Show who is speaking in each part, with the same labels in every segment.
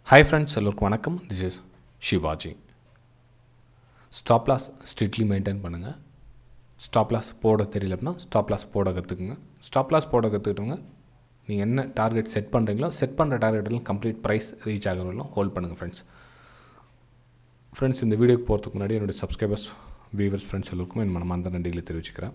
Speaker 1: hi friends எல்லோருக்கும் வணக்கம் this is Sivaji stop loss strictly maintain பண்ணுங்கள் ஸ்டாப் லாஸ் போட தெரியல அப்படின்னா ஸ்டாப் லாஸ் போட கற்றுக்குங்க ஸ்டாப் லாஸ் போட கற்றுக்கிட்டவங்க நீங்கள் என்ன டார்கெட் செட் பண்ணுறீங்களோ செட் பண்ணுற டார்கெட்டில் கம்ப்ளீட் ப்ரைஸ் ரீச் ஆகிறவங்களும் ஹோல்ட் பண்ணுங்கள் ஃப்ரெண்ட்ஸ் ஃப்ரெண்ட்ஸ் இந்த வீடியோக்கு போகிறதுக்கு முன்னாடி என்னுடைய சப்ஸ்கிரைபர்ஸ் வியூவர்ஸ் ஃப்ரெண்ட்ஸ் எல்லோருக்கும் என் மனமார்ந்த நன்றிகளை தெரிவிச்சுக்கிறேன்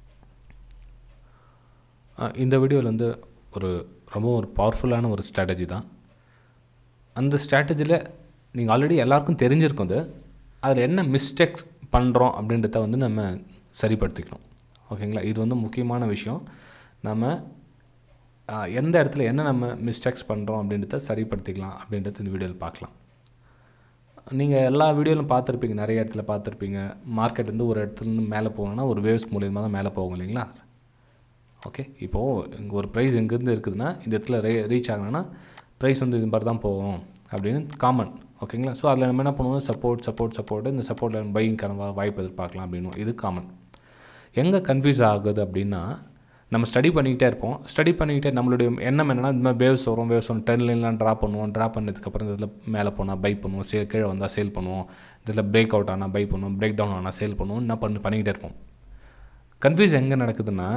Speaker 1: அஹ் இந்த வீடியோவில் வந்து ஒரு ரொம்ப ஒரு பவர்ஃபுல்லான ஒரு ஸ்ட்ராட்டஜி தான் அந்த ஸ்ட்ராட்டஜியில் நீங்கள் ஆல்ரெடி எல்லாருக்கும் தெரிஞ்சிருக்கும் அது அதில் என்ன மிஸ்டேக்ஸ் பண்ணுறோம் அப்படின்றத வந்து நம்ம சரிப்படுத்திக்கணும் ஓகேங்களா இது வந்து முக்கியமான விஷயம் நம்ம ஆஹ், எந்த இடத்துல என்ன நம்ம மிஸ்டேக்ஸ் பண்ணுறோம் அப்படின்றத சரிப்படுத்திக்கலாம் அப்படின்றத இந்த வீடியோவில் பார்க்கலாம் நீங்கள் எல்லா வீடியோவிலும் பார்த்துருப்பீங்க நிறைய இடத்துல பார்த்துருப்பீங்க மார்க்கெட்லேருந்து ஒரு இடத்துலேருந்து மேலே போகணுன்னா ஒரு வேவ்ஸ் மூலியமாக தான் மேலே போகும் இல்லைங்களா ஓகே இப்போது இங்கே ஒரு ப்ரைஸ் எங்கேருந்து இருக்குதுன்னா இந்த இடத்துல ரே ரீச் ஆகணும்னா ப்ரைஸ் வந்து இது மாதிரி தான் போகும் அப்படின்னு காமன் ஓகேங்களா ஸோ அதில் நம்ம என்ன பண்ணுவோம் சப்போர்ட் சப்போர்ட் சப்போர்ட் இந்த சப்போர்ட்டில் பையிங்கான வா- வாய்ப்பு எதிர்பார்க்கலாம் அப்படின்னு இது காமன் எங்கே கன்ஃபியூஸ் ஆகுது அப்படின்னா நம்ம ஸ்டடி பண்ணிக்கிட்டே இருப்போம் ஸ்டடி பண்ணிக்கிட்டே நம்மளுடைய எண்ணம் என்னன்னா இந்த மாதிரி வேவ்ஸ் வரும் வேவ்ஸ் வரும் ட்ரெண்ட் லைன்லாம் ட்ரா பண்ணுவோம் ட்ரா பண்ணதுக்கப்புறம் இந்த இதில் மேலே போனால் பை பண்ணுவோம் சே கீழே வந்தால் சேல் பண்ணுவோம் இதில் பிரேக் அவுட் ஆனால் பை பண்ணுவோம் பிரேக் டவுன் ஆனால் சேல் பண்ணுவோம் என்ன பண்ணி பண்ணிக்கிட்டே இருப்போம் கன்ஃபியூஸ் எங்கே நடக்குதுன்னா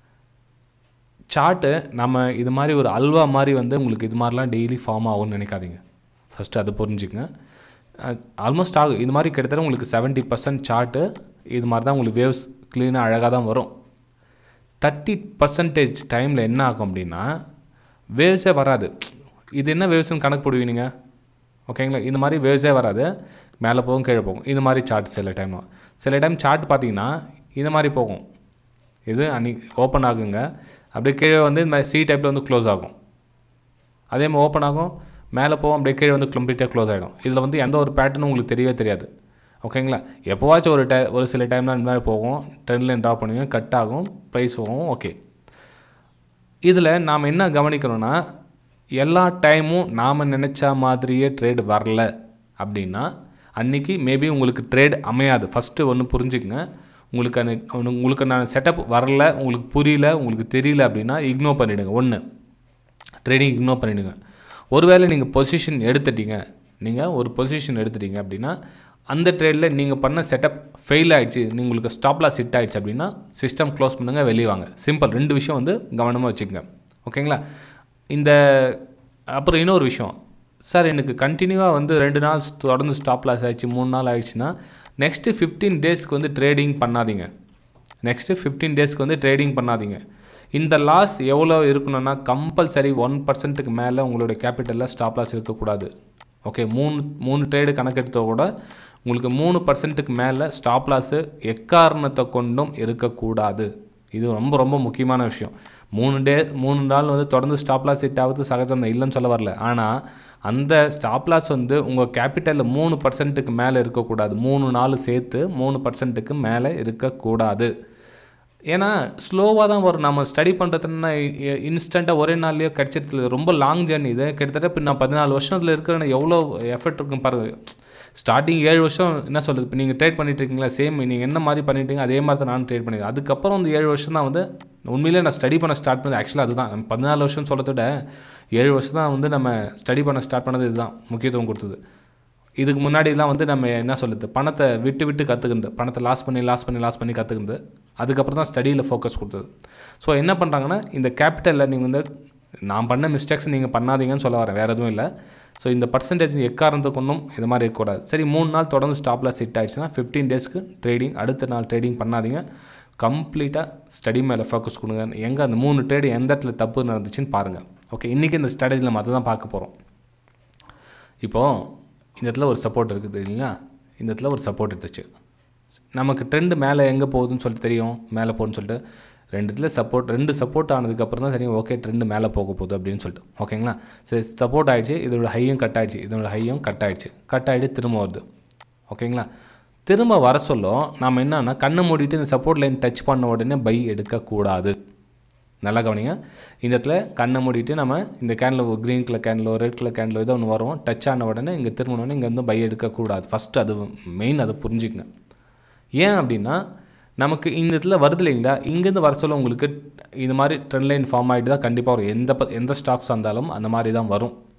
Speaker 1: சார்ட்டு நம்ம இது மாதிரி ஒரு அல்வா மாதிரி வந்து உங்களுக்கு இது மாதிரிலாம் டெய்லி ஃபார்ம் ஆகும்னு நினைக்காதீங்க ஃபஸ்ட்டு அதை புரிஞ்சுக்கங்க ஆல்மோஸ்ட் ஆகும் இது மாதிரி கிட்டத்தட்ட உங்களுக்கு செவன்ட்டி பர்சன்ட் சார்ட்டு இது மாதிரி தான் உங்களுக்கு வேவ்ஸ் க்ளீனாக அழகாக தான் வரும் தேர்ட்டி பர்சன்டேஜ் டைமில் என்ன ஆகும் அப்படின்னா வேவ்ஸே வராது இது என்ன வேவ்ஸ்னு கணக்கு போடுவீங்க ஓகேங்களா இந்த மாதிரி வேவ்ஸே வராது மேலே போகும் கீழே போகும் இது மாதிரி சார்ட் சில டைம் சில டைம் சார்ட் பார்த்தீங்கன்னா இது மாதிரி போகும் இது அன்னைக்கு ஓப்பன் ஆகுங்க அப்படியே கீழே வந்து இந்த மாதிரி சி டைப்பில் வந்து க்ளோஸ் ஆகும் அதே மாதிரி ஓப்பன் ஆகும் மேலே போகும் அப்படியே கீழே வந்து கம்ப்ளீட்டாக க்ளோஸ் ஆகிடும் இதில் வந்து எந்த ஒரு பேட்டர்னும் உங்களுக்கு தெரியவே தெரியாது ஓகேங்களா எப்போவாச்சும் ஒரு டை ஒரு சில டைம்லாம் இந்த மாதிரி போகும் ட்ரெண்ட் லைன் ட்ரா பண்ணுவீங்க கட் ஆகும் ப்ரைஸ் போகும் ஓகே இதில் நாம் என்ன கவனிக்கணும்னா எல்லா டைமும் நாம் நினச்ச மாதிரியே ட்ரேட் வரல அப்படின்னா அன்றைக்கி மேபி உங்களுக்கு ட்ரேட் அமையாது ஃபஸ்ட்டு ஒன்று புரிஞ்சுக்கங்க உங்களுக்கு அந்த ஒண்ணு- உங்களுக்கு நான் செட்டப் வரல உங்களுக்கு புரியல உங்களுக்கு தெரியல அப்படின்னா இக்னோர் பண்ணிவிடுங்க ஒன்று ட்ரேடிங் இக்னோர் பண்ணிவிடுங்க ஒருவேளை நீங்கள் பொசிஷன் எடுத்துட்டீங்க நீங்கள் ஒரு பொசிஷன் எடுத்துட்டீங்க அப்படின்னா அந்த ட்ரேடில் நீங்கள் பண்ண செட்டப் ஃபெயில் ஆயிடுச்சு நீ- உங்களுக்கு ஸ்டாப் லாஸ் ஹிட் ஆயிடுச்சு அப்படின்னா சிஸ்டம் க்ளோஸ் பண்ணுங்கள் வெளியே வாங்க சிம்பிள் ரெண்டு விஷயம் வந்து கவனமாக வச்சுக்கோங்க ஓகேங்களா இந்த அப்புறம் இன்னொரு விஷயம் சார் எனக்கு கண்டினியூவாக வந்து ரெண்டு நாள் தொடர்ந்து ஸ்டாப் லாஸ் ஆயிடுச்சு மூணு நாள் ஆயிடுச்சுன்னா நெக்ஸ்ட்டு ஃபிஃப்டீன் டேஸ்க்கு வந்து ட்ரேடிங் பண்ணாதீங்க நெக்ஸ்ட்டு ஃபிஃப்டீன் டேஸ்க்கு வந்து ட்ரேடிங் பண்ணாதீங்க இந்த லாஸ் எவ்வளோ இருக்கணும்னா கம்பல்சரி ஒன் பர்சன்ட்டுக்கு மேலே உங்களுடைய கேபிட்டலில் ஸ்டாப் லாஸ் இருக்கக்கூடாது ஓகே மூணு மூணு ட்ரேடு கணக்கெடுத்த கூட உங்களுக்கு மூணு பர்சன்ட்டுக்கு மேலே ஸ்டாப் லாஸு எக்காரணத்தை கொண்டும் இருக்கக்கூடாது இது ரொம்ப ரொம்ப முக்கியமான விஷயம் மூணு டே மூணு நாள் வந்து தொடர்ந்து ஸ்டாப் லாஸ் ஹிட் ஆகுது சகஜம் தான் இல்லைன்னு சொல்ல வரல ஆனால் அந்த ஸ்டாப் லாஸ் வந்து உங்கள் கேபிட்டலில் மூணு பர்சன்ட்டுக்கு மேலே இருக்கக்கூடாது மூணு நாள் சேர்த்து மூணு பர்சன்ட்டுக்கு மேலே இருக்கக்கூடாது ஏன்னா ஸ்லோவாக தான் வரும் நம்ம ஸ்டடி பண்ணுறதுன்னா இன்ஸ்டண்ட்டாக ஒரே நாள்லேயோ கிடச்சிருது ரொம்ப லாங் ஜேர்னி இது கிட்டத்தட்ட இப்போ நான் பதினாலு வருஷத்தில் இருக்கிற எவ்வளோ எஃபர்ட் இருக்கும் பாருங்க ஸ்டார்டிங் ஏழு வருஷம் என்ன சொல்லுது இப்போ நீங்கள் ட்ரேட் பண்ணிட்டு இருக்கீங்களா சேம் நீங்கள் என்ன மாதிரி பண்ணிட்டீங்க அதே மாதிரி தான் நானும் ட்ரேட் பண்ணியிருக்கேன் அதுக்கப்புறம் வந்து ஏழு வருஷம் தான் வந்து உண்மையிலே நான் ஸ்டடி பண்ண ஸ்டார்ட் பண்ணது ஆக்சுவலாக அதுதான் நம்ம பதினாலு வருஷம் சொல்கிறத விட ஏழு வருஷம் தான் வந்து நம்ம ஸ்டடி பண்ண ஸ்டார்ட் பண்ணது இதுதான் முக்கியத்துவம் கொடுத்தது இதுக்கு முன்னாடிலாம் வந்து நம்ம என்ன சொல்லுது பணத்தை விட்டு விட்டு கற்றுக்கிறது பணத்தை லாஸ் பண்ணி லாஸ் பண்ணி லாஸ் பண்ணி கற்றுக்கிறது அதுக்கப்புறம் தான் ஸ்டடியில் ஃபோக்கஸ் கொடுத்தது ஸோ என்ன பண்ணுறாங்கன்னா இந்த கேபிட்டலில் நீங்கள் வந்து நான் பண்ண மிஸ்டேக்ஸ் நீங்கள் பண்ணாதீங்கன்னு சொல்ல வரேன் வேறு எதுவும் இல்லை ஸோ இந்த பர்சன்டேஜ் எக்காரணத்துக்கு ஒன்றும் இது மாதிரி இருக்கக்கூடாது சரி மூணு நாள் தொடர்ந்து ஸ்டாப்பில் செட் ஆயிடுச்சுன்னா ஃபிஃப்டீன் டேஸ்க்கு ட்ரேடிங் அடுத்த நாள் ட்ரேடிங் பண்ணாதீங்க கம்ப்ளீட்டாக ஸ்டடி மேலே ஃபோக்கஸ் கொடுங்க எங்கே அந்த மூணு ட்ரேடு எந்த இடத்துல தப்பு நடந்துச்சுன்னு பாருங்கள் ஓகே இன்றைக்கி இந்த ஸ்ட்ராட்டஜியில் நம்ம அதை தான் பார்க்க போகிறோம் இப்போது இந்த இடத்துல ஒரு சப்போர்ட் இருக்குது இல்லைங்களா இந்த இடத்துல ஒரு சப்போர்ட் இருந்துச்சு நமக்கு ட்ரெண்டு மேலே எங்கே போகுதுன்னு சொல்லிட்டு தெரியும் மேலே போகுதுன்னு சொல்லிட்டு ரெண்டு இடத்துல சப்போர்ட் ரெண்டு சப்போர்ட் ஆனதுக்கப்புறம் தான் தெரியும் ஓகே ட்ரெண்டு மேலே போக போகுது அப்படின்னு சொல்லிட்டு ஓகேங்களா சரி சப்போர்ட் ஆயிடுச்சு இதோட ஹையும் கட் ஆயிடுச்சு இதோட ஹையும் கட் ஆயிடுச்சு கட் ஆகிட்டு திரும்ப வருது ஓகேங்களா திரும்ப வர சொல்ல நாம் என்னன்னா கண்ணை மூடிட்டு இந்த சப்போர்ட் லைன் டச் பண்ண உடனே பை எடுக்கக்கூடாது நல்லா கவனிங்க இந்த இடத்துல கண்ணை மூடிட்டு நம்ம இந்த கேனில் ஒரு க்ரீன் கலர் கேனிலோ ரெட் கலர் கேனிலோ ஏதோ ஒன்று வரும் டச் ஆன உடனே இங்கே திரும்பினோடனே இங்கே வந்து பை எடுக்கக்கூடாது ஃபஸ்ட்டு அது மெயின் அதை புரிஞ்சுக்கங்க ஏன் அப்படின்னா நமக்கு இந்த இடத்துல வருது இல்லைங்களா இங்கேருந்து வர சொல்ல உங்களுக்கு இது மாதிரி ட்ரெண்ட் லைன் ஃபார்ம் ஆகிட்டு தான் கண்டிப்பாக வரும் எந்த ப எந்த ஸ்டாக்ஸ் இருந்தாலும் அந்த மாதிரி தான் வரும்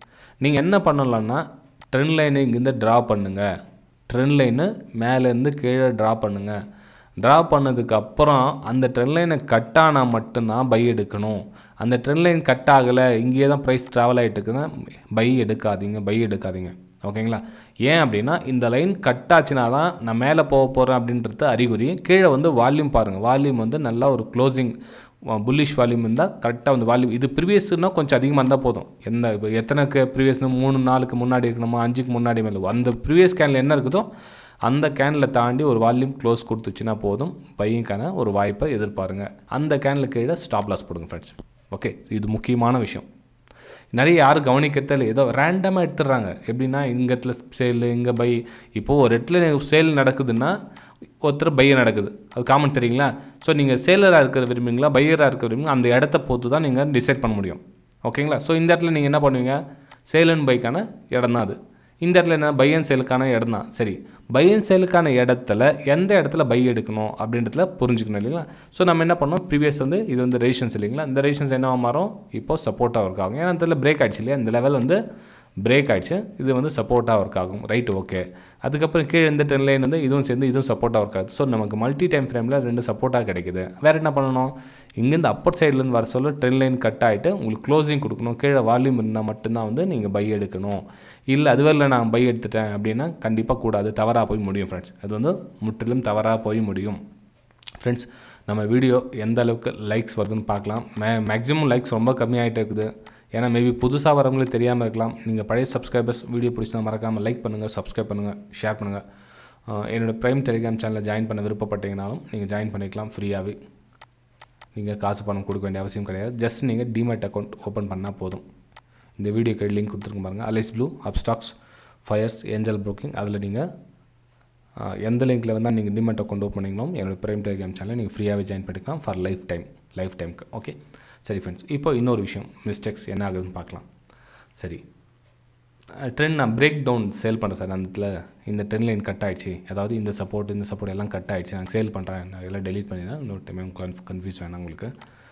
Speaker 1: நீங்கள் என்ன பண்ணலான்னா ட்ரெண்ட் லைனை இங்கேருந்து ட்ரா பண்ணுங்கள் ட்ரெண்ட் லைனு மேலேருந்து கீழே ட்ரா பண்ணுங்கள் ட்ரா பண்ணதுக்கு அப்புறம் அந்த ட்ரெண்ட் லைனை கட் ஆனால் மட்டும்தான் பை எடுக்கணும் அந்த ட்ரெண்ட் லைன் கட் ஆகலை இங்கேயே தான் ப்ரைஸ் ட்ராவல் ஆகிட்டு இருக்குன்னா பை எடுக்காதீங்க பை எடுக்காதீங்க ஓகேங்களா ஏன் அப்படின்னா இந்த லைன் கட் ஆச்சுனா தான் நான் மேலே போக போகிறேன் அப்படின்றது அறிகுறி கீழே வந்து வால்யூம் பாருங்கள் வால்யூம் வந்து நல்லா ஒரு க்ளோசிங் புல்லிஷ் வால்யூம் இருந்தால் கரெக்டாக வந்து வால்யூம் இது ப்ரீவியஸ்னா கொஞ்சம் அதிகமாக இருந்தால் போதும் எந்த இப்போ எத்தனைக்கு ப்ரீவியஸ்னு மூணு நாளுக்கு முன்னாடி இருக்கணுமா அஞ்சுக்கு முன்னாடி மேலே அந்த ப்ரீவியஸ் கேனில் என்ன இருக்குதோ அந்த கேனில் தாண்டி ஒரு வால்யூம் க்ளோஸ் கொடுத்துச்சுன்னா போதும் பையங்கான ஒரு வாய்ப்பை எதிர்பாருங்க அந்த கேனில் கீழே ஸ்டாப் லாஸ் போடுங்க ஃப்ரெண்ட்ஸ் ஓகே இது முக்கியமான விஷயம் நிறைய யாரும் கவனிக்கிறதில்ல ஏதோ ரேண்டமாக எடுத்துடுறாங்க எப்படின்னா இங்கே இடத்துல சேல் இங்கே பை இப்போது ஒரு இடத்துல சேல் நடக்குதுன்னா ஒருத்தர் பையர் நடக்குது அது காமன் தெரியுங்களா ஸோ நீங்கள் சேலராக இருக்கிற விரும்புங்களா பையராக இருக்கிற விரும்புங்க அந்த இடத்த பொறுத்து தான் நீங்கள் டிசைட் பண்ண முடியும் ஓகேங்களா ஸோ இந்த இடத்துல நீங்கள் என்ன பண்ணுவீங்க சேல் அண்ட் பைக்கான இடம் தான் அது இந்த இடத்துல என்ன பை அண்ட் சேலுக்கான இடம் தான் சரி பை அண்ட் சேலுக்கான இடத்துல எந்த இடத்துல பை எடுக்கணும் அப்படின்றதுல புரிஞ்சுக்கணும் இல்லைங்களா ஸோ நம்ம என்ன பண்ணோம் ப்ரீவியஸ் வந்து இது வந்து ரேஷன்ஸ் இல்லைங்களா இந்த ரேஷன்ஸ் என்னவா மாறும் இப்போ சப்போர்ட்டாக ஒர்க் ஆகும் ஏன்னா இதில் பிரேக் ஆகிடுச்சு இல்லையா இந்த லெவல் வந்து பிரேக் ஆகிடுச்சு இது வந்து சப்போர்ட்டாக ஒர்க் ஆகும் ரைட் ஓகே அதுக்கப்புறம் கீழே இந்த டென் லைன் வந்து இதுவும் சேர்ந்து இதுவும் சப்போர்ட்டாக ஒர்க் ஆகுது ஸோ நமக்கு மல்டி டைம் ஃப்ரேமில் ரெண்டு சப்போர்ட்டாக கிடைக்குது வேறு என்ன பண்ணணும் இங்கேருந்து அப்பர் சைட்லேருந்து வர சொல்ல ட்ரென் லைன் கட் ஆகிட்டு உங்களுக்கு க்ளோசிங் கொடுக்கணும் கீழே வால்யூம் இருந்தால் மட்டும்தான் வந்து நீங்கள் பை எடுக்கணும் இல்லை அதுவே இல்லை நான் பை எடுத்துட்டேன் அப்படின்னா கண்டிப்பாக கூடாது தவறாக போய் முடியும் ஃப்ரெண்ட்ஸ் அது வந்து முற்றிலும் தவறாக போய் முடியும் ஃப்ரெண்ட்ஸ் நம்ம வீடியோ எந்த அளவுக்கு லைக்ஸ் வருதுன்னு பார்க்கலாம் மே மேக்ஸிமம் லைக்ஸ் ரொம்ப கம்மியாகிட்டே இருக்குது ஏன்னா மேபி புதுசாக வரவங்களுக்கு தெரியாமல் இருக்கலாம் நீங்கள் பழைய சப்ஸ்கிரைபர்ஸ் வீடியோ பிடிச்சா மறக்காமல் லைக் பண்ணுங்கள் சப்ஸ்கிரைப் பண்ணுங்கள் ஷேர் பண்ணுங்கள் என்னோடய ப்ரைம் டெலிகிராம் சேனலில் ஜாயின் பண்ண விருப்பப்பட்டீங்கனாலும் நீங்கள் ஜாயின் பண்ணிக்கலாம் ஃப்ரீயாகவே நீங்கள் காசு பணம் கொடுக்க வேண்டிய அவசியம் கிடையாது ஜஸ்ட் நீங்கள் டிமேட் அக்கௌண்ட் ஓப்பன் பண்ணால் போதும் இந்த வீடியோக்கு லிங்க் கொடுத்துருங்க பாருங்கள் Alice Blue Upstox Fyers Angel Broking அதில் நீங்கள் எந்த லிங்க்கில் வந்தால் நீங்கள் டிமெட் அக்கௌண்ட் ஓப்பன் பண்ணிங்களோ என்னோடய ப்ரைம் டெலிகிராம் சேனலில் நீங்கள் ஃப்ரீயாகவே ஜாயின் பண்ணிக்கலாம் ஃபார் லைஃப் டைம் லைஃப் டைமுக்கு ஓகே சரி ஃப்ரெண்ட்ஸ் இப்போ இன்னொரு விஷயம் மிஸ்டேக்ஸ் என்ன ஆகுதுன்னு பார்க்கலாம் சரி ட்ரெண்ட் நான் பிரேக் டவுன் சேல் பண்ணுறேன் சார் அந்த இடத்துல இந்த ட்ரெண்ட் லைன் கட் ஆகிடுச்சு அதாவது இந்த சப்போர்ட் இந்த சப்போர்ட் எல்லாம் கட் ஆகிடுச்சு நான் சேல் பண்ணுறேன் நான் எல்லாம் டெலீட் பண்ணிடுறேன் இன்னொரு டைம் கன்ஃப் கன்ஃபியூஸ் வேணாம் உங்களுக்கு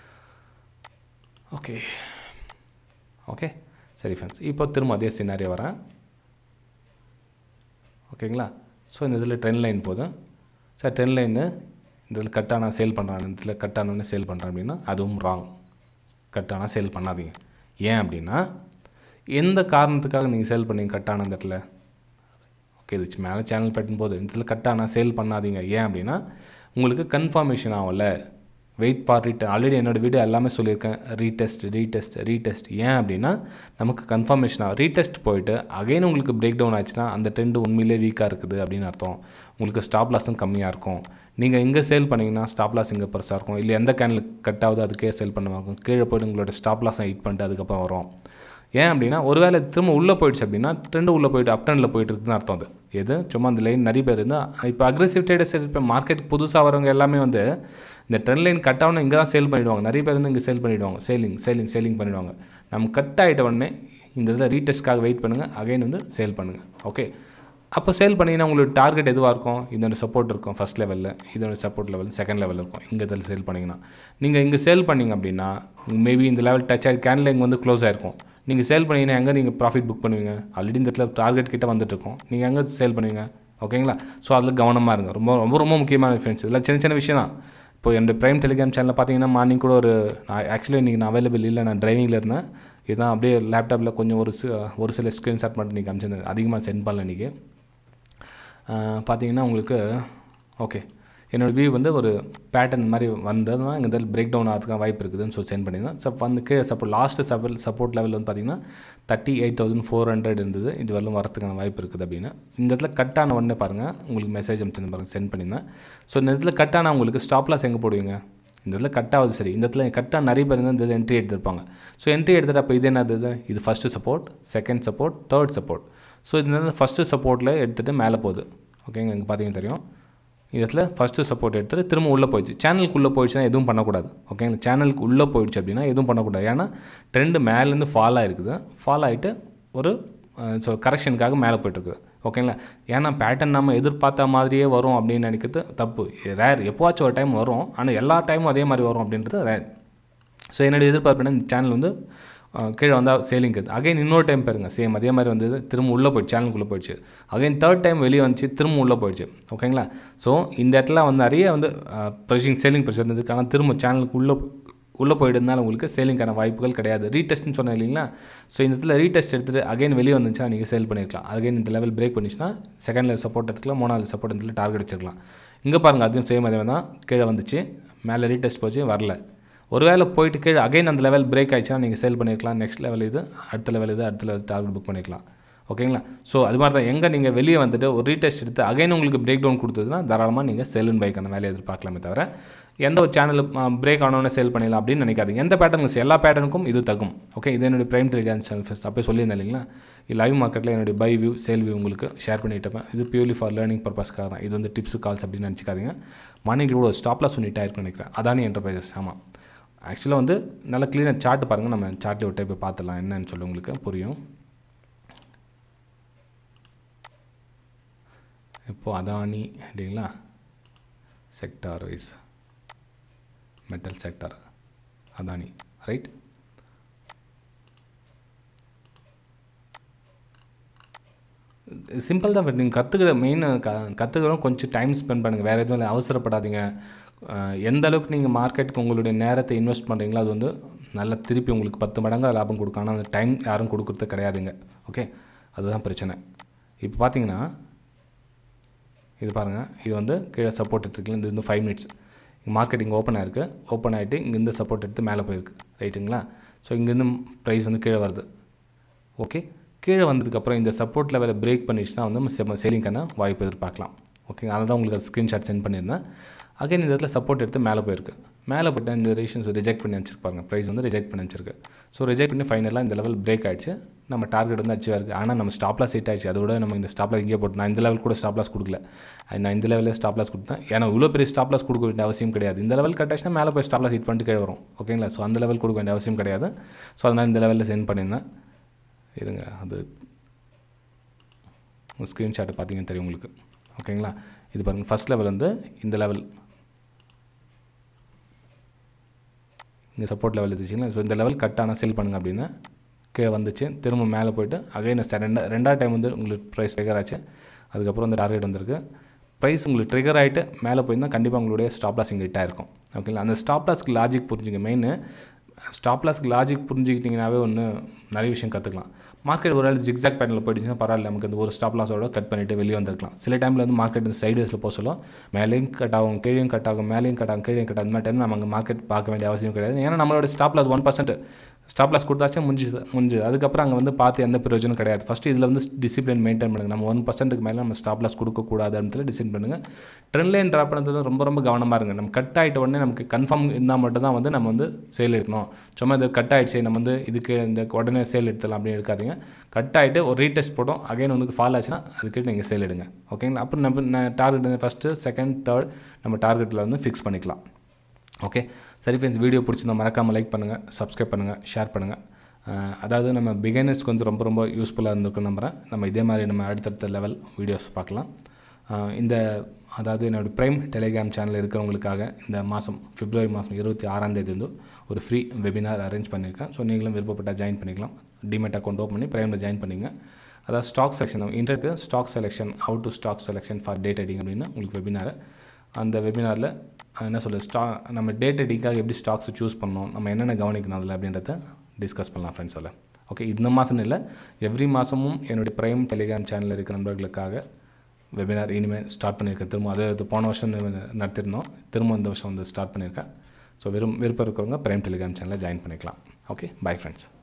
Speaker 1: ஓகே ஓகே சரி ஃப்ரெண்ட்ஸ் இப்போ திரும்ப அதே சினாரியோ வரேன் ஓகேங்களா ஸோ இந்த இதில் ட்ரெண்ட் லைன் போதும் சார் ட்ரெண்ட் லைனு இந்த இதில் கட்டானா சேல் பண்ணுறான் இந்த இதில் கட்டானு சேல் பண்ணுறேன் அப்படின்னா அதுவும் ராங் கட்டானா சேல் பண்ணாதீங்க ஏன் அப்படின்னா எந்த காரணத்துக்காக நீங்கள் சேல் பண்ணீங்க கட்டான இந்த இடத்துல ஓகே இது மேலே சேனல் பட்டும் போது இந்த இதில் கட்டானா சேல் பண்ணாதீங்க ஏன் அப்படின்னா உங்களுக்கு கன்ஃபர்மேஷன் ஆகல வெயிட் ஃபார் ரீட் ஆல்ரெடி என்னோடய வீடியோ எல்லாமே சொல்லியிருக்கேன் ரீடெஸ்ட் ரீடெஸ்ட் ரீடெஸ்ட் ஏன் அப்படின்னா நமக்கு கன்ஃபர்மேஷன் ஆகும் ரீடெஸ்ட் போயிட்டு அகைன் உங்களுக்கு பிரேக் டவுன் ஆச்சுன்னா அந்த ட்ரெண்டு உண்மையிலே வீக்காக இருக்குது அப்படின்னு அர்த்தம் உங்களுக்கு ஸ்டாப் லாஸும் கம்மியாக இருக்கும் நீங்கள் எங்கே சேல் பண்ணிங்கன்னா ஸ்டாப் லாஸ் இங்கே பெருசாக இருக்கும் இல்லை எந்த கேனில் கட் ஆகுது அதுக்கே சேல் பண்ணுவாங்க கீழே போய்ட்டு உங்களோட ஸ்டாப் லாஸை ஹிட் பண்ணிட்டு அதுக்கப்புறம் வரும் ஏன் அப்படின்னா ஒருவேளை திரும்ப உள்ளே போயிடுச்சு அப்படின்னா ட்ரெண்டு உள்ளே போயிட்டு அப் ட்ரெண்டில் போயிட்டு இருக்குதுன்னு அர்த்தம் அது எது சும்மா அந்த லைன் நிறைய பேர் இருந்தால் இப்போ அக்ரெசிவ் ட்ரேடர்ஸ் இப்போ மார்க்கெட் புதுசாக வரவங்க எல்லாமே வந்து இந்த ட்ரெண்ட் லைன் கட் ஆகணும் இங்கே தான் சேல் பண்ணிவிடுவாங்க நிறைய பேர் வந்து இங்கே சேல் பண்ணிவிடுவாங்க சேலிங் சேலிங் சேலிங் பண்ணிவிடுவாங்க நம்ம கட் ஆகிட்ட உடனே இந்த இதில் ரீடெஸ்ட்காக வெயிட் பண்ணுங்கள் அகைன் வந்து சேல் பண்ணுங்கள் ஓகே அப்போ சேல் பண்ணிங்கன்னா உங்களுக்கு டார்கெட் எதுவாக இருக்கும் இதோட சப்போர்ட் இருக்கும் ஃபஸ்ட் லெவலில் இதோட சப்போர்ட் லெவல் செகண்ட் லெவலில் இருக்கும் இங்கே இதில் சேல் பண்ணிங்கன்னா நீங்கள் இங்கே சேல் பண்ணிங்க அப்படின்னா மேபி இந்த லெவல் டச் ஆகி கேனில் இங்கே வந்து க்ளோஸ் ஆகிருக்கும் நீங்கள் சேல் பண்ணிங்கன்னா எங்கே நீங்கள் ப்ராஃபிட் புக் பண்ணுவீங்க ஆல்ரெடி இந்த இடத்துல டார்கெட் கிட்ட வந்துட்டுருக்கோம் நீங்கள் எங்கே சேல் பண்ணுவீங்க ஓகேங்களா ஸோ அதில் கவனமாக இருங்க ரொம்ப ரொம்ப ரொம்ப முக்கியமான ஃப்ரெண்ட்ஸ் இதெல்லாம் சின்ன சின்ன விஷயம் தான் இப்போ என்னோடய ப்ரைம் டெலிகிராம் சேனலில் பார்த்தீங்கன்னா மார்னிங் கூட ஒரு நான் ஆக்சுவலி இன்றைக்கி நான் அவைலபிள் இல்லை நான் டிரைவிங்கில் இருந்தேன் இதுதான் அப்படியே லேப்டாப்பில் கொஞ்சம் ஒரு சி ஒரு சில ஸ்க்ரீன்ஷாட் மட்டும் இன்றைக்கி அமிச்சிருந்தேன் அதிகமாக சென்ட் பண்ணல இன்றைக்கி பார்த்தீங்கன்னா உங்களுக்கு ஓகே என்னோடய வியூ வந்து ஒரு பேட்டர்ன் மாதிரி வந்ததுனா இங்கே பிரேக் டவுன் ஆகிறதுக்கான வாய்ப்பு இருக்குதுன்னு சொல்லி சென்ட் பண்ணியிருந்தேன் ஸோ வந்து கீழே support last support support level வந்து பார்த்திங்கன்னா thirty eight thousand four hundred இருந்தது இது வரலும் வரதுக்கான வாய்ப்பு இருக்குது அப்படின்னு இந்த இடத்துல கட் ஆன உடனே பாருங்கள் உங்களுக்கு மெசேஜ் அனுப்பிச்சு பாருங்கள் சென்ட் பண்ணியிருந்தேன் ஸோ இந்த இடத்துல கட் ஆனால் உங்களுக்கு ஸ்டாப் லாஸ் எங்கே போடுவீங்க இந்த இடத்துல கட் ஆகுது சரி இந்த இடத்துல கட்டாக நிறைய பேர் வந்து இந்த இதில் என்ட்ரி எடுத்திருப்பாங்க ஸோ என்ட்ரி எடுத்துகிட்டு அப்போ இது என்னது இது இது first support second support third support so இது ஃபஸ்ட்டு சப்போர்ட்டில் எடுத்துகிட்டு மேலே போகுது ஓகேங்க இங்கே பார்த்தீங்கன்னா தெரியும் இடத்துல ஃபஸ்ட்டு சப்போர்ட் எடுத்துகிட்டு திரும்ப உள்ளே போயிடுச்சு சேனலுக்கு உள்ளே போயிடுச்சுன்னா எதுவும் பண்ணக்கூடாது ஓகேங்களா சேனலுக்கு உள்ளே போயிடுச்சு அப்படின்னா எதுவும் பண்ணக்கூடாது ஏன்னா ட்ரெண்டு மேலேருந்து ஃபால் ஆகிருக்குது ஃபால் ஆகிட்டு ஒரு ஸோ கரெக்ஷனுக்காக மேலே போயிட்டுருக்குது ஓகேங்களா ஏன்னா பேட்டர்ன் நம்ம எதிர்பார்த்த மாதிரியே வரும் அப்படின்னு நினைக்கிறது தப்பு ரேர் எப்போவாச்சும் ஒரு டைம் வரும் ஆனால் எல்லா டைமும் அதே மாதிரி வரும் அப்படின்றது ரேர் ஸோ என்னுடைய எதிர்பார்ப்புனா இந்த சேனல் வந்து அஹ் கீழே வந்தால் சேலிங் இருக்குது அகைன் இன்னொரு டைம் பாருங்க சேம் அதே மாதிரி வந்து திரும்ப உள்ளே போயிடுச்சு சேனலுக்குள்ளே போயிடுச்சு அகைன் தேர்ட் டைம் வெளியே வந்துச்சு திரும்ப உள்ளே போயிடுச்சு ஓகேங்களா ஸோ இந்த இடத்துல வந்து நிறைய வந்து ப்ரெஷிங் சேலிங் ப்ரெஷர் இருந்ததுக்கு ஆனால் திரும்ப சேனலுக்கு உள்ளே உள்ளே போயிடுறதுனால உங்களுக்கு சேலிங்கான வாய்ப்புகள் கிடையாது ரீடெஸ்ட்னு சொன்னேன் இல்லைங்களா ஸோ இந்த இடத்துல ரீடெஸ்ட் எடுத்துகிட்டு அகைன் வெளியே வந்துச்சுன்னா நீங்கள் சேல் பண்ணிருக்கலாம் அகைன் இந்த லெவல் பிரேக் பண்ணிச்சுன்னா செகண்ட் லெவல் சப்போர்ட் எடுத்துக்கலாம் மூணாவது சப்போர்ட் இடத்துல டார்கெட் வச்சிருக்கலாம் இங்கே பாருங்கள் அதுவும் சேம் அதே தான் கீழே வந்துச்சு மேலே ரீடெஸ்ட் போச்சு வரல ஒருவேளை போயிட்டு கீழே அகைன் அந்த லெவல் பிரேக் ஆயிடுச்சுன்னா நீங்கள் சேல் பண்ணிருக்கலாம் நெக்ஸ்ட் லெவல் இது அடுத்த லெவல் இது அடுத்த லெவல் டார்கெட் புக் பண்ணிக்கலாம் ஓகேங்களா ஸோ அது மாதிரி தான் எங்கே நீங்கள் வெளியே வந்துட்டு ஒரு ரீடெஸ்ட் எடுத்து அகைன் உங்களுக்கு பிரேக் டவுன் கொடுத்ததுன்னா தாராளமாக நீங்கள் செல் அண்ட் பைக்கான வேலையை எதிர்பார்க்கலாமே தவிர எந்த ஒரு சேனல் பிரேக் ஆனோன்னு சேல் பண்ணிடலாம் அப்படின்னு நினைக்காதீங்க எந்த பேட்டர்னுக்கு எல்லா பேட்டர்னுக்கும் இது தகும் ஓகே இது என்னுடைய பிரைம் டெலிகிராம் சேனல் ஃபஸ்ட் அப்போ சொல்லியிருந்தேன் இல்லைங்களா லைவ் மார்க்கெட்டில் என்னுடைய பை வியூ சேல் வியூ உங்களுக்கு ஷேர் பண்ணிட்டு இது பியூர்லி ஃபார் லேர்னிங் பர்பஸ்க்காக தான் இது வந்து டிப்ஸ் கால்ஸ் அப்படின்னு நினச்சிக்காதீங்க மணிகளோட ஸ்டாப்லாஸ் ஒன்றிட்டு ஆயிருக்குன்னு நினைக்கிறேன் அதானி என்டர்பிரைசஸ் ஆமாம் ஆக்சுவலாக வந்து நல்லா க்ளீனாக சார்ட் பாருங்கள் நம்ம சார்ட்டில் விட்டு போய் பார்த்துடலாம் என்னன்னு சொல்லி உங்களுக்கு புரியும் இப்போது அதானி இல்லைங்களா sector wise metal sector Adani right simple தான் நீங்கள் கற்றுக்கிற மெயின் க கற்றுக்கிறோம் கொஞ்சம் டைம் ஸ்பெண்ட் பண்ணுங்கள் வேறு எதுவும் இல்லை அவசரப்படாதீங்க அஹ் எந்த அளவுக்கு நீங்கள் மார்க்கெட்டுக்கு உங்களுடைய நேரத்தை இன்வெஸ்ட் பண்ணுறீங்களோ அது வந்து நல்லா திருப்பி உங்களுக்கு பத்து மடங்கு லாபம் கொடுக்கும் ஆனால் அந்த டைம் யாரும் கொடுக்குறது கிடையாதுங்க ஓகே அதுதான் பிரச்சனை இப்போ பார்த்தீங்கன்னா இது பாருங்கள் இது வந்து கீழே சப்போர்ட் எடுத்துக்கலாம் இது வந்து ஃபைவ் மினிட்ஸ் மார்க்கெட்டிங் ஓப்பன் ஆயிருக்கு ஓப்பன் ஆகிட்டு இங்கேருந்து சப்போர்ட் எடுத்து மேலே போயிருக்கு ரைட்டுங்களா ஸோ இங்கேருந்து ப்ரைஸ் வந்து கீழே வருது ஓகே கீழே வந்ததுக்கப்புறம் இந்த சப்போர்ட் லெவலை பிரேக் பண்ணிடுச்சுன்னா வந்து சேலிங்கான வாய்ப்பு எதிர்பார்க்கலாம் ஓகே அதனால தான் உங்களுக்கு ஸ்க்ரீன்ஷாட் சென்ட் பண்ணியிருந்தேன் அகைன் இந்த இடத்துல சப்போர்ட் எடுத்து மேலே போயிருக்கு மேலே போய்ட்டு இந்த ரேஷன்ஸ் ரிஜெக்ட் பண்ணி வச்சிருப்பாங்க ப்ரைஸ் வந்து ரிஜெக்ட் பண்ணி வச்சிருக்கு ஸோ ரிஜெக்ட் பண்ணி ஃபைனலாக இந்த லெவல் பிரேக் ஆயிடுச்சு நம்ம டார்கெட் வந்து அச்சீவ் இருக்குது ஆனால் நம்ம ஸ்டாப்லாஸ் ஹிட் ஆயிடுச்சு அதோட நம்ம இந்த ஸ்டாப்லாஸ் இங்கே போட்டு நான் இந்த லெவல் கூட ஸ்டாப்லாஸ் கொடுக்கல நான் இந்த லெவலில் ஸ்டாப்லாஸ் கொடுத்தேன் ஏன்னா இவ்வளோ பெரிய ஸ்டாப்லாஸ் கொடுக்க வேண்டிய அவசியம் கிடையாது இந்த லெவல் கட் ஆச்சுன்னா மேலே போய் ஸ்டாப்லாஸ் ஹிட் பண்ணிட்டு கீழே வரும் ஓகேங்களா ஸோ அந்த லெவல் கொடுக்க வேண்டிய அவசியம் கிடையாது ஸோ அதனால் இந்த லெவலில் சென்ட் பண்ணியிருந்தேன் இருங்க அது ஸ்க்ரீன்ஷாட்டை பார்த்தீங்கன்னு தெரியும் உங்களுக்கு ஓகேங்களா இது பாருங்கள் ஃபஸ்ட் லெவல் வந்து இந்த லெவல் இங்கே சப்போர்ட் லெவல் இருந்துச்சுங்களா ஸோ இந்த லெவல் கட் ஆனால் செல் பண்ணுங்க அப்படின்னு கீழே வந்துச்சு திரும்ப மேலே போயிட்டு அகைன் ரெண்டா ரெண்டாவது டைம் வந்து உங்களுக்கு ப்ரைஸ் ட்ரிகர் ஆச்சு அதுக்கப்புறம் வந்து டார்கெட் வந்திருக்கு ப்ரைஸ் உங்களுக்கு ட்ரிகர் ஆகிட்டு மேலே போயிருந்தால் கண்டிப்பாக உங்களுடைய ஸ்டாப் லாஸ் இங்கே ஹிட்டாக இருக்கும் ஓகேங்களா அந்த ஸ்டாப் லாஸ்க்கு லாஜிக் புரிஞ்சுங்க மெயின் ஸ்டாப் லாஸ்க்கு லாஜிக் புரிஞ்சுக்கிட்டிங்கனாவே ஒன்று நிறைய விஷயம் கற்றுக்கலாம் மார்க்கெட் ஒரு வேளை ஜிக்ஸாக் பேட்டர்னில் போயிடுச்சுன்னா பரவாயில்ல நமக்கு அந்த ஒரு ஸ்டாப் லாஸோட கட் பண்ணிவிட்டு வெளியே வந்திருக்கலாம் சில டைமில் வந்து மார்க்கெட் வந்து சைட்வேஸில் போக சொல்லும் மேலேயும் கட் ஆகும் கீழேயும் கட் ஆகும் மேலேயும் கட் ஆகும் கீழே கட் ஆகும் அந்த மாதிரி டைம் நம்ம அங்கே மார்க்கெட் பார்க்க வேண்டிய அவசியம் கிடையாது ஏன்னா நம்மளோட stop loss one percent stop loss கொடுத்தாச்சும் முடிஞ்சுது முடிஞ்சுது அதுக்கப்புறம் அங்கே வந்து பார்த்து எந்த பிரயோஜனம் கிடையாது ஃபஸ்ட்டு இதில் வந்து டிசிப்ளின் மெயின்டைன் பண்ணுங்கள் நம்ம ஒன் பர்சன்ட்டுக்கு மேலே நம்ம ஸ்டாப் லாஸ் கொடுக்கக்கூடாது அப்படின்னு டிசைன் பண்ணுங்கள் ட்ரெண்ட் லைன் ட்ராப் பண்ணது ரொம்ப ரொம்ப கவனமாக இருங்க நம்ம கட் ஆகிட்ட உடனே நமக்கு கன்ஃபார்ம் இருந்தால் மட்டும் தான் வந்து நம்ம வந்து சேல் எடுக்கணும் சும்மா இது கட் ஆகிடுச்சு நம்ம வந்து இதுக்கு இந்த உடனே சேல் எடுத்துடலாம் அப்படின்னு எடுக்காதீங்க கட் ஆகிட்டு ஒரு ரீடெஸ்ட் போட்டோம் அகைன் வந்து ஃபால் ஆச்சுன்னா அதுக்கு நீங்கள் சேல் எடுங்க ஓகேங்களா அப்புறம் நம்ம டார்கெட் ஃபஸ்ட்டு செகண்ட் தேர்ட் நம்ம டார்கெட்டில் வந்து ஃபிக்ஸ் பண்ணிக்கலாம் ஓகே சரி ஃப்ரெண்ட்ஸ் வீடியோ பிடிச்சிருந்தா மறக்காமல் லைக் பண்ணுங்கள் சப்ஸ்கிரைப் பண்ணுங்கள் ஷேர் பண்ணுங்கள் அதாவது நம்ம பிகைனர்ஸ்க்கு வந்து ரொம்ப ரொம்ப யூஸ்ஃபுல்லாக இருந்திருக்கும் நம்புகிறேன் நம்ம இதே மாதிரி நம்ம அடுத்தடுத்த லெவல் வீடியோஸ் பார்க்கலாம் இந்த அதாவது என்னோடய ப்ரைம் டெலிகிராம் சேனல் இருக்கிறவங்களுக்காக இந்த மாதம் பிப்ரவரி மாதம் இருபத்தி ஆறாம் தேதி வந்து ஒரு ஃப்ரீ வெபினார் அரேஞ்ச் பண்ணியிருக்கேன் ஸோ நீங்களும் விருப்பப்பட்டால் ஜாயின் பண்ணிக்கலாம் டிமெட் அக்கௌண்ட் ஓப்பன் பண்ணி ப்ரைமில் ஜாயின் பண்ணிங்க அதாவது ஸ்டாக் செலெக்ஷன் இன்டர்க்கு stock selection how to stock selection for day trading அப்படின்னு உங்களுக்கு வெபினார் அந்த வெபினாரில் என்ன சொல்கிறது ஸ்டா நம்ம டே ட்ரேடிங்காக எப்படி ஸ்டாக்ஸ் சூஸ் பண்ணணும் நம்ம என்னென்ன கவனிக்கணும் அதில் அப்படின்றத டிஸ்கஸ் பண்ணலாம் ஃப்ரெண்ட்ஸோட ஓகே இந்த மாதம் இல்லை எவ்ரி மாதமும் என்னுடைய ப்ரைம் டெலிகிராம் சேனலில் இருக்கிற நண்பர்களுக்காக வெபினார் இனிமேல் ஸ்டார்ட் பண்ணியிருக்கேன் திரும்ப அது அது போன வருஷம் நடத்திருந்தோம் திரும்ப இந்த வருஷம் வந்து ஸ்டார்ட் பண்ணியிருக்கேன் ஸோ வெறும் விருப்பம் இருக்கிறவங்க ப்ரைம் டெலிகிராம் சேனலில் ஜாயின் பண்ணிக்கலாம் ஓகே பை ஃப்ரெண்ட்ஸ்